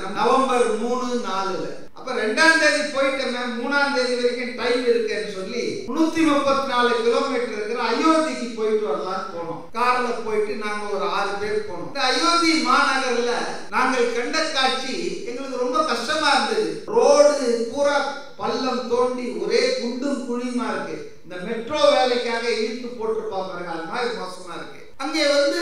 November மூணு நாலுல அப்ப ரெண்டாம் தேதி போயிட்டோமே மூணாம் தேதி வரைக்கும் டைம் இருக்குன்னு சொல்லி முன்னூத்தி முப்பத்தி நாலு கிலோமீட்டர் இருக்கிற அயோத்திக்கு போயிட்டு வரலாம்னு போனோம் கார்ல போயிட்டு நாங்க ஒரு ஆறு பேர் போனோம் இந்த அயோத்தி மாநகர்ல நாங்கள் கண்ட காட்சி எங்களுக்கு ரொம்ப கஷ்டமா இருந்தது ரோடு பூரா பள்ளம் தோண்டி ஒரே குண்டும் குழியுமா இருக்கு இந்த மெட்ரோ வேலைக்காக இழுத்து போட்டிருப்பாங்க பாருங்க அது மாதிரி மோசமா இருக்கு அங்கே வந்து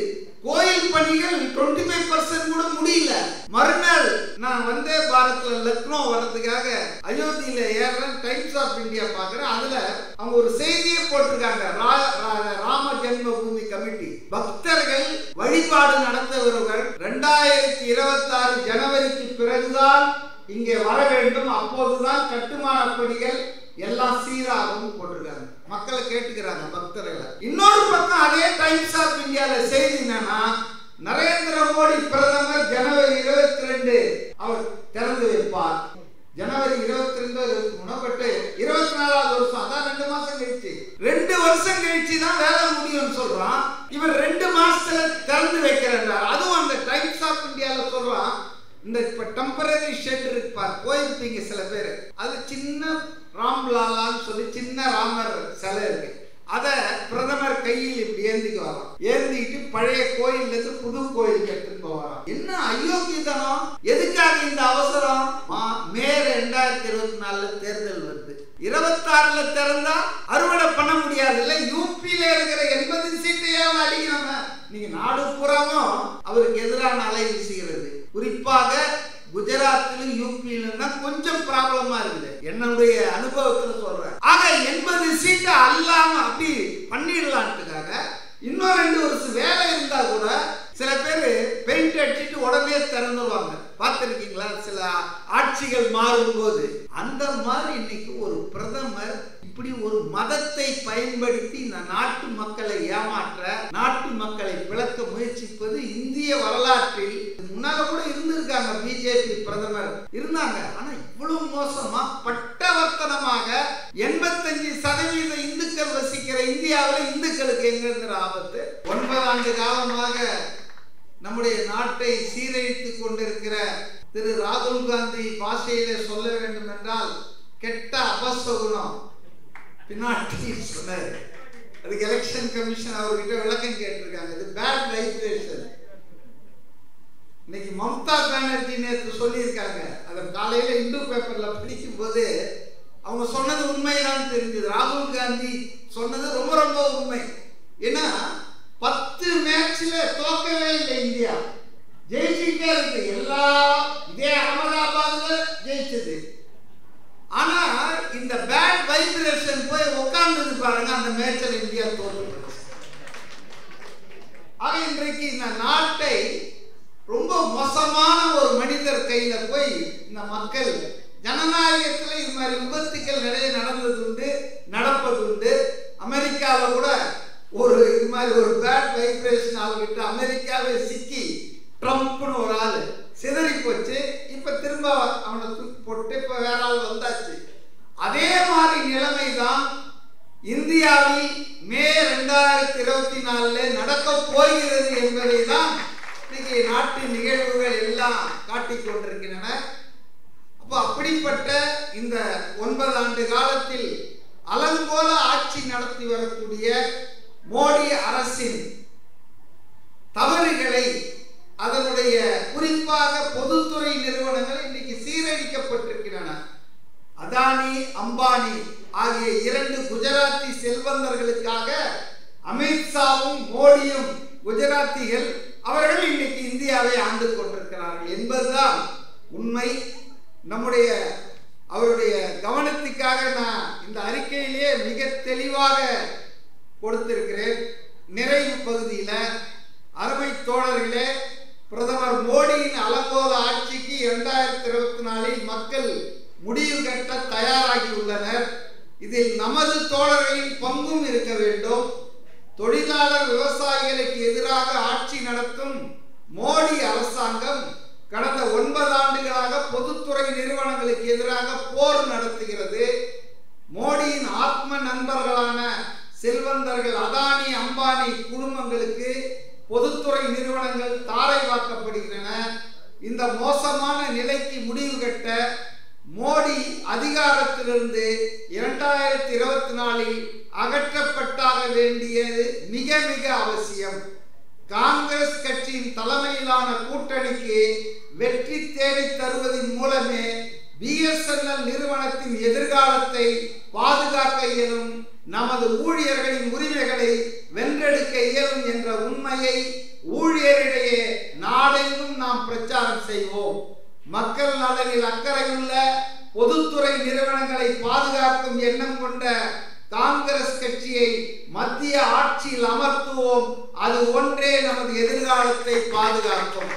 கோயில் பணிகள் டுவெண்ட்டி ஃபைவ் பர்சன்ட் கூட முடியல மறுநாள் நான் வந்தே பாரத்ல லக்னோ வர்றதுக்காக அயோத்தியில ஏறேன் டைம்ஸ் ஆஃப் இந்தியா பார்க்குறேன் அதுல அவங்க ஒரு செய்தியை போட்டிருக்காங்க ரா- ரா- ராம ஜென்ம பூமி கமிட்டி பக்தர்கள் வழிபாடு நடத்துபவர்கள் ரெண்டாயிரத்தி இருபத்தி ஆறு ஜனவரிக்கு பிறகுதான் இங்கே வர வேண்டும் அப்போதுதான் கட்டுமான பணிகள் எல்லாம் சீராகும் போட்டிருக்காங்க மக்களை கேட்டுக்கிறாங்க பக்தர்களை இன்னொரு பக்கம் அதே டைம்ஸ் ஆஃப் இந்தியால செய்தி என்னன்னா நரேந்திர மோடி பிரதமர் ஜனவரி இருபத்தி ரெண்டு அவர் திறந்து வைப்பார் ஜனவரி இருபத்தி ரெண்டு இருபத்தி மூணு பட் இருபத்தி நாலாவது வருஷம் அதான் ரெண்டு மாசம் கழிச்சு ரெண்டு வருஷம் கழிச்சு தான் வேலை முடியும்னு சொல்றான் இவர் ரெண்டு மாசத்துல திறந்து வைக்கிறேன் அதுவும் அந்த டைம்ஸ் ஆஃப் இந்தியால சொல்றான் இந்த இப்ப டெம்பரரி ஷெட் இருக்கு பார் போயிருப்பீங்க சில பேர் அது சின்ன ராம்லாலான்னு சொல்லி சின்ன ராமர் சிலை இருக்கு அத பிரதமர் கையில் இப்படி ஏந்திக்கு வரான் ஏந்திட்டு பழைய கோயில்ல இருந்து புது கோயிலுக்கு எடுத்துட்டு போவாராம் என்ன அயோக்கியதனம் எதுக்காக இந்த அவசரம் மா- மே ரெண்டாயிரத்தி இருபத்தி நாலுல தேர்தல் வருது இருபத்தாறுல திறந்தா அறுவடை பண்ண முடியாது இல்ல யூபியில இருக்கிற எண்பது சீட்டையாவது அடிக்கணும் நீங்க நாடு பூராவும் அவருக்கு எதிரான அலை வீசுகிறது குறிப்பாக குஜராத்திலும் யூபியிலும் தான் கொஞ்சம் ப்ராப்ளமா இருக்குது என்னுடைய அனுபவத்துல சொல்றேன் ஆக எண்பது சீட்டை அல்லாம அப்படி பண்ணிடலான்ட்டுக்காக இன்னும் ரெண்டு வருஷம் வேலை இருந்தா கூட சில பேர் பெயிண்ட் அடிச்சிட்டு உடனே திறந்துருவாங்க பார்த்துருக்கீங்களா சில ஆட்சிகள் மாறும்போது அந்த மாதிரி இன்னைக்கு ஒரு பிரதமர் இப்படி ஒரு மதத்தை பயன்படுத்தி இந்த நாட்டு மக்களை ஏமாற்ற நாட்டு மக்களை விளக்க முயற்சிப்பது இந்திய வரலாற்றில் முன்னால கூட இருந்திருக்காங்க பிஜேபி பிரதமர் இருந்தாங்க ஆனா இவ்வளவு மோசமா பட்டவர்த்தனமாக எண்பத்தஞ்சு சதவீத இந்துக்கள் வசிக்கிற இந்தியாவில் இந்துக்களுக்கு எங்க இருக்கிற ஆபத்து ஒன்பது ஆண்டு காலமாக நம்முடைய நாட்டை சீரழித்துக் கொண்டிருக்கிற திரு ராகுல் காந்தி பாஷையிலே சொல்ல வேண்டும் என்றால் கெட்ட அபசகுணம் பின்னாடி சொன்னார் அதுக்கு எலெக்ஷன் கமிஷன் அவர்கிட்ட விளக்கம் கேட்டிருக்காங்க இது பேட் வைப்ரேஷன் இன்னைக்கு மம்தா பானர்ஜி நேற்று சொல்லியிருக்காங்க அதை காலையில இந்து பேப்பர்ல படிக்கும் போது அவங்க சொன்னது உண்மைதான் தெரிஞ்சது ராகுல் காந்தி சொன்னது ரொம்ப ரொம்ப உண்மை ஏன்னா பத்து மேட்ச்ல தோக்கவே இல்லை இந்தியா ஜெயிச்சுட்டே இருக்கு எல்லா இதே அகமதாபாத்ல ஜெயிச்சது ஆனா இந்த பேட் வைப்ரேஷன் போய் உட்கார்ந்தது பாருங்க அந்த மேட்ச்ல இந்தியா தோற்று போச்சு. ஆக இன்றைக்கு இந்த நாட்டை ரொம்ப மோசமான ஒரு மனிதர் கையில போய் இந்த மக்கள் ஜனநாயகத்துல இது மாதிரி விபத்துக்கள் நிறைய நடந்தது உண்டு நடப்பது உண்டு அமெரிக்கால கூட ஒரு இது மாதிரி ஒரு பேட் வைப்ரேஷன் ஆகிட்டு அமெரிக்காவே சிக்கி ட்ரம்ப்னு ஒரு ஆள் சிதறி போச்சு இப்ப திரும்ப அவனை தூக்கி போட்டு இப்ப வேற ஆள் வந்தாச்சு அதே மாதிரி நிலைமை தான் இந்தியாவில் மே ரெண்டாயிரத்தி இருபத்தி நாலுல நடக்க போகிறது என்பதை தான் இன்னைக்கு நாட்டு நிகழ்வுகள் எல்லாம் காட்டிக் கொண்டிருக்கின்றன அப்போ அப்படிப்பட்ட இந்த ஒன்பது ஆண்டு காலத்தில் அலங்கோல ஆட்சி நடத்தி வரக்கூடிய மோடி அரசின் தவறுகளை அதனுடைய குறிப்பாக பொதுத்துறை நிறுவனங்கள் இன்னைக்கு சீரழிக்கப்பட்டிருக்கின்றன அதானி அம்பானி ஆகிய இரண்டு குஜராத்தி செல்வந்தர்களுக்காக அமித்ஷாவும் மோடியும் குஜராத்திகள் அவர்கள் இன்னைக்கு இந்தியாவை ஆண்டு கொண்டிருக்கிறார்கள் என்பதுதான் உண்மை நம்முடைய அவருடைய கவனத்துக்காக நான் இந்த அறிக்கையிலேயே மிக தெளிவாக கொடுத்திருக்கிறேன் நிறைவு பகுதியில் அருமை தோழர்களே பிரதமர் மோடியின் அலங்கோல ஆட்சிக்கு இரண்டாயிரத்தி இருபத்தி நாலில் மக்கள் முடிவு கட்ட தயாராகி உள்ளனர் இதில் நமது தோழர்களின் பங்கும் இருக்க வேண்டும் தொழிலாளர் விவசாயிகளுக்கு எதிராக ஆட்சி நடத்தும் மோடி அரசாங்கம் கடந்த ஒன்பது ஆண்டுகளாக பொதுத்துறை நிறுவனங்களுக்கு எதிராக போர் நடத்துகிறது மோடியின் ஆத்ம நண்பர்களான செல்வந்தர்கள் அதானி அம்பானி குடும்பங்களுக்கு பொதுத்துறை நிறுவனங்கள் தாரை வாக்கப்படுகின்றன இந்த மோசமான நிலைக்கு முடிவு கட்ட மோடி அதிகாரத்திலிருந்து இரண்டாயிரத்தி இருபத்தி நாலில் அகற்றப்பட்டாக வேண்டியது மிக மிக அவசியம் காங்கிரஸ் கட்சியின் தலைமையிலான கூட்டணிக்கு வெற்றி தேடி தருவதன் மூலமே பிஎஸ்என்எல் நிறுவனத்தின் எதிர்காலத்தை பாதுகாக்க இயலும் நமது ஊழியர்களின் உரிமைகளை வென்றெடுக்க இயலும் என்ற உண்மையை ஊழியரிடையே நாடெங்கும் நாம் பிரச்சாரம் செய்வோம் மக்கள் நலனில் அக்கறையுள்ள பொதுத்துறை நிறுவனங்களை பாதுகாக்கும் எண்ணம் கொண்ட காங்கிரஸ் கட்சியை மத்திய ஆட்சியில் அமர்த்துவோம் அது ஒன்றே நமது எதிர்காலத்தை பாதுகாக்கும்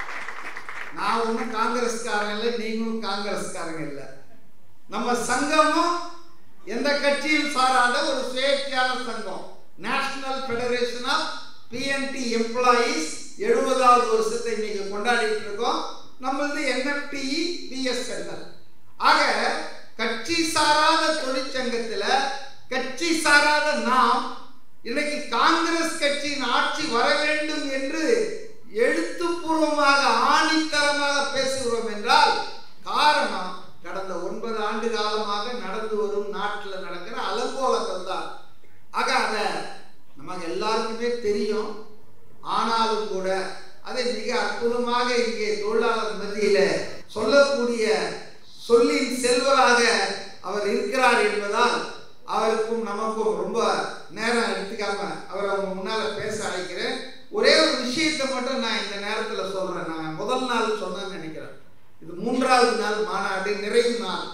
நான் ஒன்றும் காங்கிரஸ்காரன் இல்லை நீங்களும் காங்கிரஸ்காரங்க இல்லை நம்ம சங்கமும் எந்த கட்சியும் சாராத ஒரு சுயேட்சையான சங்கம் national federation of PNT employees எழுபதாவது வருஷத்தை இன்னைக்கு கொண்டாடிட்டு இருக்கோம் நம்மளது என்எஃப்டிஇ பிஎஸ்என்எல் ஆக கட்சி சாராத தொழிற்சங்கத்தில் கட்சி சாராத நாம் இன்னைக்கு காங்கிரஸ் கட்சியின் ஆட்சி வர வேண்டும் என்று எழுத்துப்பூர்வமாக ஆணித்தரமாக பேசுகிறோம் என்றால் காரணம் கடந்த ஒன்பது ஆண்டு காலமாக நடந்து வரும் நாட்டில் நடக்கிற அலங்கோலங்கள் தான் ஆக அதை நமக்கு எல்லாருக்குமே தெரியும் ஆனாலும் கூட அதை மிக அற்புதமாக இங்கே தொழிலாளர் மத்தியில் சொல்லக்கூடிய சொல்லின் செல்வராக அவர் இருக்கிறார் என்பதால் அவருக்கும் நமக்கும் ரொம்ப நேரம் எடுத்துக்காம அவர் அவங்க முன்னால பேச அழைக்கிறேன் ஒரே ஒரு விஷயத்தை மட்டும் நான் இந்த நேரத்தில் சொல்றேன் நான் முதல் நாள் சொன்னேன்னு நினைக்கிறேன் இது மூன்றாவது நாள் மாநாடு நிறைவு நாள்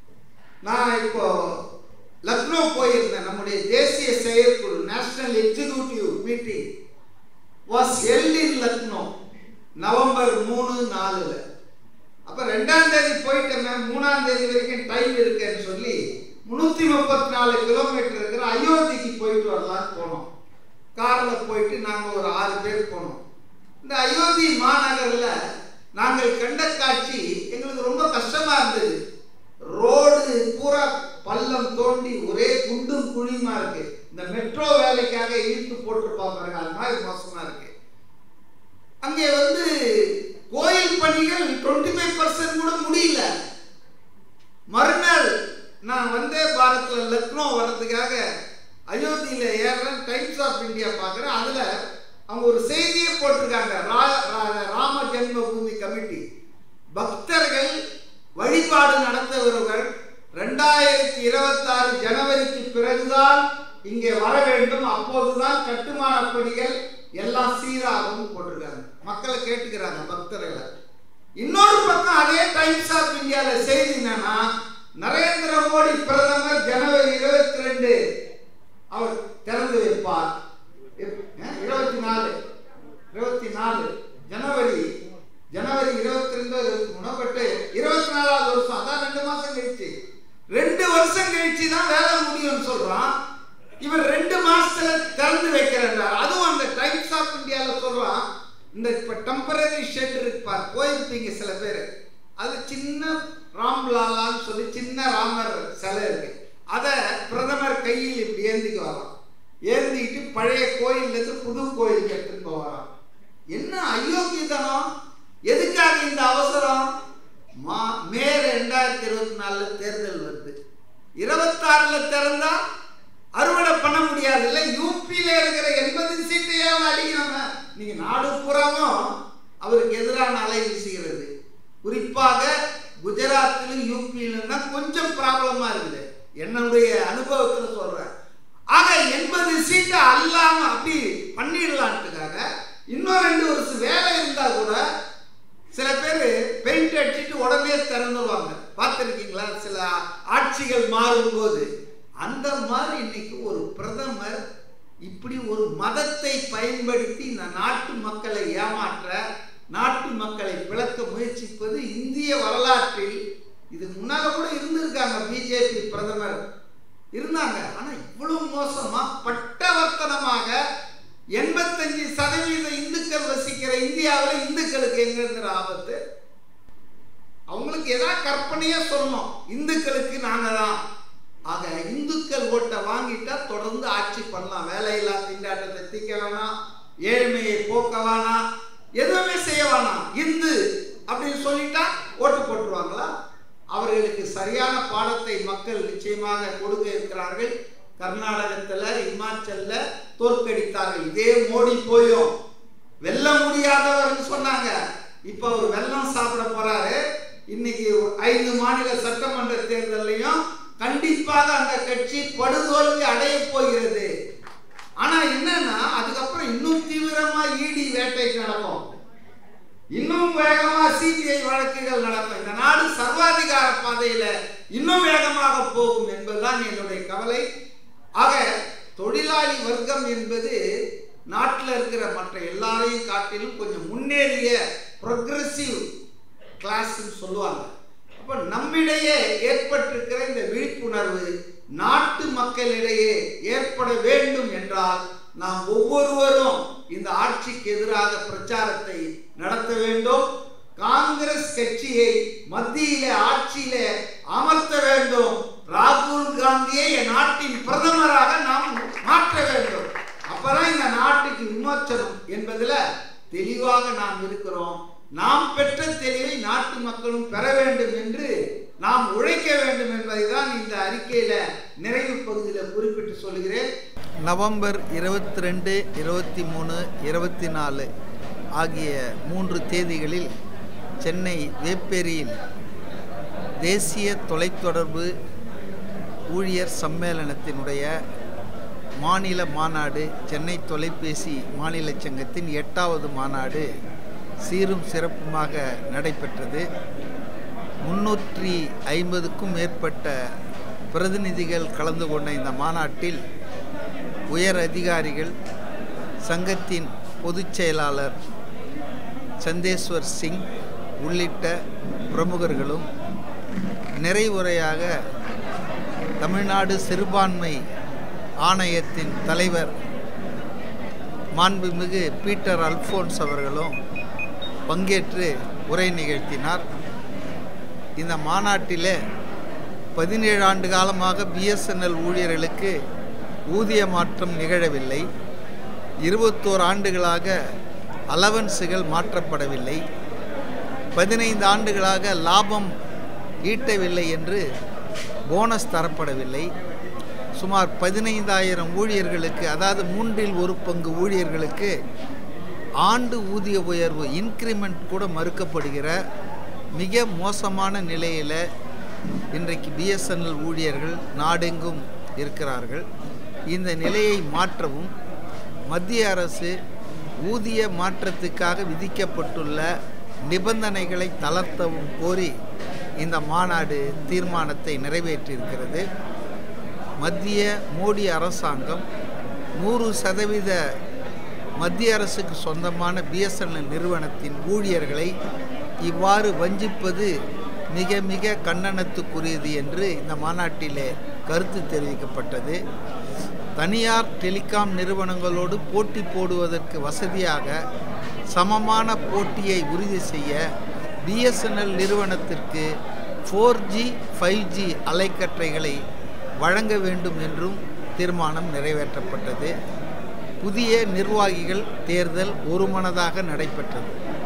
நான் இப்போ லக்னோ போயிருந்தேன் நம்முடைய தேசிய செயற்குழு national executive meeting was held in Lucknow November மூணு நாலுல அப்ப ரெண்டாம் தேதி போயிட்டோமே மூணாம் தேதி வரைக்கும் டைம் இருக்குன்னு சொல்லி முன்னூத்தி முப்பத்தி நாலு கிலோமீட்டர் இருக்கிற அயோத்திக்கு போயிட்டு வரலான்னு போனோம் கார்ல போயிட்டு நாங்க ஒரு ஆறு பேர் போனோம் இந்த அயோத்தி மாநகர்ல நாங்கள் கண்ட காட்சி எங்களுக்கு ரொம்ப கஷ்டமா இருந்தது ரோடு பூரா பள்ளம் தோண்டி ஒரே குண்டும் குழியுமா இருக்கு இந்த மெட்ரோ வேலைக்காக இழுத்து போட்டிருப்பாங்க அது மாதிரி மோசமா இருக்கு அங்கே வந்து கோயில் பணிகள் டுவெண்ட்டி ஃபைவ் பர்சன்ட் கூட முடியல மறுநாள் நான் வந்தே பாரத்ல லக்னோ வர்றதுக்காக அயோத்தியில ஏறுறேன் டைம்ஸ் ஆஃப் இந்தியா பார்க்குறேன் அதுல அவங்க ஒரு செய்தியை போட்டிருக்காங்க ரா- ரா- ராம ஜென்ம பூமி கமிட்டி பக்தர்கள் வழிபாடு நடத்துபவர்கள் ரெண்டாயிரத்தி இருபத்தாறு ஜனவரிக்கு பிறகுதான் இங்கே வர வேண்டும் அப்போதுதான் கட்டுமான பணிகள் எல்லாம் சீராகும் போட்டிருக்காங்க மக்களை கேட்டுக்கிறாங்க பக்தர்களை இன்னொரு பக்கம் அதே டைம்ஸ் ஆஃப் இந்தியால செய்தி என்னன்னா நரேந்திர மோடி பிரதமர் ஜனவரி இருபத்தி ரெண்டு அவர் திறந்து வைப்பார் இருபத்தி நாலு இருபத்தி நாலு ஜனவரி ஜனவரி இருபத்தி ரெண்டு இருபத்தி மூணு பட்டு இருபத்தி நாலாவது வருஷம் அதான் ரெண்டு மாசம் கழிச்சு ரெண்டு வருஷம் கழிச்சு தான் வேலை முடியும்னு சொல்றான் இவர் ரெண்டு மாசத்துல திறந்து வைக்கிறார் அதுவும் அந்த டைம்ஸ் ஆஃப் இந்தியால சொல்றான் இந்த இப்ப டெம்பரரி ஷெட் இருப்பார் போயிருப்பீங்க சில பேர் அது சின்ன ராம்லாலான்னு சொல்லி சின்ன ராமர் சிலை இருக்கு அதை பிரதமர் கையில் இப்படி ஏந்திக்கு வரான் ஏந்திக்கிட்டு பழைய கோயில்ல இருந்து புது கோயிலுக்கு எடுத்துட்டு போவாராம் என்ன அயோக்கியத்தனம் எதுக்காக இந்த அவசரம் மா மே ரெண்டாயிரத்தி இருபத்தி நாலுல தேர்தல் வருது இருபத்தாறுல திறந்தா அறுவடை பண்ண முடியாது இல்ல யூபியில இருக்கிற எண்பது சீட்டையாவது அடிக்கணும் நீங்க நாடு பூராவும் அவருக்கு எதிரான அலை வீசுகிறது குறிப்பாக குஜராத்திலும் யூபியிலும் தான் கொஞ்சம் ப்ராப்ளமா இருக்குது என்னுடைய அனுபவத்துல சொல்றேன் ஆக எண்பது சீட்டை அல்லாம அப்படி பண்ணிடலான்ட்டுக்காக இன்னும் ரெண்டு வருஷம் வேலை இருந்தா கூட சில பேர் பெயிண்ட் அடிச்சுட்டு உடனே திறந்துருவாங்க பார்த்துருக்கீங்களா சில ஆட்சிகள் மாறும்போது அந்த மாதிரி இன்னைக்கு ஒரு பிரதமர் இப்படி ஒரு மதத்தை பயன்படுத்தி இந்த நாட்டு மக்களை ஏமாற்ற நாட்டு மக்களை விளக்க முயற்சிப்பது இந்திய வரலாற்றில் இது முன்னால கூட இருந்திருக்காங்க பிஜேபி பிரதமர் இருந்தாங்க ஆனா இவ்வளவு மோசமா பட்டவர்த்தனமாக எண்பத்தஞ்சு சதவீத இந்துக்கள் வசிக்கிற இந்தியாவில் இந்துக்களுக்கு எங்க இருக்கிற ஆபத்து அவங்களுக்கு ஏதாவது கற்பனையா சொல்லணும் இந்துக்களுக்கு நாங்க தான் ஆக இந்துக்கள் ஓட்டை வாங்கிட்டா தொடர்ந்து ஆட்சி பண்ணலாம் வேலையில்லா திண்டாட்டத்தை தீர்க்க வேணாம் ஏழ்மையை போக்க வேணாம் எதுவுமே செய்ய வேணாம் இந்து அப்படின்னு சொல்லிட்டா ஓட்டு போட்டுருவாங்களா அவர்களுக்கு சரியான பாடத்தை மக்கள் நிச்சயமாக கொடுக்க இருக்கிறார்கள் கர்நாடகத்துல இமாச்சல்ல தோற்கடித்தார்கள் இதே மோடி போயும் வெல்ல முடியாதவர்னு சொன்னாங்க இப்ப அவர் வெல்லம் சாப்பிட போறாரு இன்னைக்கு ஐந்து மாநில சட்டமன்ற தேர்தலையும் கண்டிப்பாக அந்த கட்சி படுதோல்வி அடைய போகிறது ஆனா என்னன்னா அதுக்கப்புறம் இன்னும் தீவிரமா இடி வேட்டை நடக்கும் இன்னும் வேகமா சிபிஐ வழக்குகள் நடக்கும் இந்த நாடு சர்வாதிகார பாதையில இன்னும் வேகமாக போகும் என்பதுதான் என்னுடைய கவலை ஆக தொழிலாளி வர்க்கம் என்பது நாட்டில் இருக்கிற மற்ற எல்லாரையும் காட்டிலும் கொஞ்சம் முன்னேறிய ப்ரொக்ரெசிவ் கிளாஸ்ன்னு சொல்லுவாங்க அப்போ நம்மிடையே ஏற்பட்டிருக்கிற இந்த விழிப்புணர்வு நாட்டு மக்களிடையே ஏற்பட வேண்டும் என்றால் நாம் ஒவ்வொருவரும் இந்த ஆட்சிக்கு எதிராக பிரச்சாரத்தை நடத்த வேண்டும் காங்கிரஸ் கட்சியை மத்தியிலே ஆட்சியிலே அமர்த்த வேண்டும் ராகுல் காந்தியை என் நாட்டின் பிரதமராக நாம் மாற்ற வேண்டும் அப்பதான் இந்த நாட்டுக்கு விமோச்சனம் என்பதுல தெளிவாக நாம் இருக்கிறோம் நாம் பெற்ற தெளிவை நாட்டு மக்களும் பெற வேண்டும் என்று நாம் உழைக்க வேண்டும் என்பதை தான் இந்த அறிக்கையில நிறைவு பகுதியில் குறிப்பிட்டு சொல்கிறேன் நவம்பர் இருபத்தி ரெண்டு இருபத்தி மூணு இருபத்தி நாலு ஆகிய மூன்று தேதிகளில் சென்னை வேப்பேரியில் தேசிய தொலைத்தொடர்பு ஊழியர் சம்மேளனத்தினுடைய மாநில மாநாடு சென்னை தொலைபேசி மாநில சங்கத்தின் எட்டாவது மாநாடு சீரும் சிறப்புமாக நடைபெற்றது முன்னூற்றி ஐம்பதுக்கும் மேற்பட்ட பிரதிநிதிகள் கலந்து கொண்ட இந்த மாநாட்டில் உயர் அதிகாரிகள் சங்கத்தின் பொதுச் செயலாளர் சந்தேஸ்வர் சிங் உள்ளிட்ட பிரமுகர்களும் நிறைவுரையாக தமிழ்நாடு சிறுபான்மை ஆணையத்தின் தலைவர் மாண்புமிகு பீட்டர் அல்ஃபோன்ஸ் அவர்களும் பங்கேற்று உரை நிகழ்த்தினார் இந்த மாநாட்டில் பதினேழு ஆண்டு காலமாக பிஎஸ்என்எல் ஊழியர்களுக்கு ஊதிய மாற்றம் நிகழவில்லை இருபத்தோரு ஆண்டுகளாக அலவன்ஸுகள் மாற்றப்படவில்லை பதினைந்து ஆண்டுகளாக லாபம் ஈட்டவில்லை என்று போனஸ் தரப்படவில்லை சுமார் பதினைந்தாயிரம் ஊழியர்களுக்கு அதாவது மூன்றில் ஒரு பங்கு ஊழியர்களுக்கு ஆண்டு ஊதிய உயர்வு இன்க்ரிமெண்ட் கூட மறுக்கப்படுகிற மிக மோசமான நிலையில் இன்றைக்கு பிஎஸ்என்எல் ஊழியர்கள் நாடெங்கும் இருக்கிறார்கள் இந்த நிலையை மாற்றவும் மத்திய அரசு ஊதிய மாற்றத்துக்காக விதிக்கப்பட்டுள்ள நிபந்தனைகளை தளர்த்தவும் கோரி இந்த மாநாடு தீர்மானத்தை நிறைவேற்றியிருக்கிறது மத்திய மோடி அரசாங்கம் நூறு சதவீத மத்திய அரசுக்கு சொந்தமான பிஎஸ்என்எல் நிறுவனத்தின் ஊழியர்களை இவ்வாறு வஞ்சிப்பது மிக மிக கண்டனத்துக்குரியது என்று இந்த மாநாட்டிலே கருத்து தெரிவிக்கப்பட்டது தனியார் டெலிகாம் நிறுவனங்களோடு போட்டி போடுவதற்கு வசதியாக சமமான போட்டியை உறுதி செய்ய பிஎஸ்என்எல் நிறுவனத்திற்கு ஃபோர் ஜி ஃபைவ் ஜி அலைக்கற்றைகளை வழங்க வேண்டும் என்றும் தீர்மானம் நிறைவேற்றப்பட்டது புதிய நிர்வாகிகள் தேர்தல் ஒருமனதாக நடைபெற்றது